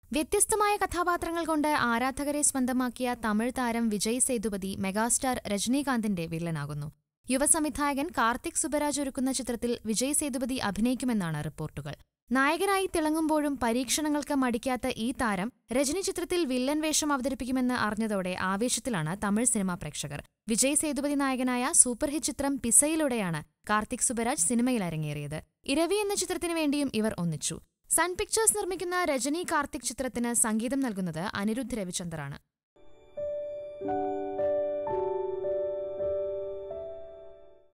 വ്യത്യസ്തമായ കഥാപാത്രങ്ങൾ കൊണ്ട് ആരാധകരെ സ്വന്തമാക്കിയ തമിഴ് താരം വിജയ് സേതുപതി മെഗാസ്റ്റാർ രജനീകാന്തിന്റെ വില്ലനാകുന്നു യുവസംവിധായകൻ കാർത്തിക് സുബരാജ് ഒരുക്കുന്ന ചിത്രത്തിൽ വിജയ് സേതുപതി അഭിനയിക്കുമെന്നാണ് റിപ്പോർട്ടുകൾ നായകനായി തിളങ്ങുമ്പോഴും പരീക്ഷണങ്ങൾക്ക് മടിക്കാത്ത ഈ താരം രജനി ചിത്രത്തിൽ വില്ലൻ വേഷം അവതരിപ്പിക്കുമെന്ന് അറിഞ്ഞതോടെ ആവേശത്തിലാണ് തമിഴ് സിനിമാ പ്രേക്ഷകർ വിജയ് സേതുപതി നായകനായ സൂപ്പർ ഹിറ്റ് ചിത്രം പിസയിലൂടെയാണ് കാർത്തിക് സുബരാജ് സിനിമയിൽ അരങ്ങേറിയത് ഇരവി എന്ന ചിത്രത്തിനു വേണ്ടിയും ഇവർ ഒന്നിച്ചു സൺ പിക്ചേഴ്സ് നിർമ്മിക്കുന്ന രജനി കാർത്തിക് ചിത്രത്തിന് സംഗീതം നൽകുന്നത് അനിരുദ്ധ് രവിചന്ദറാണ്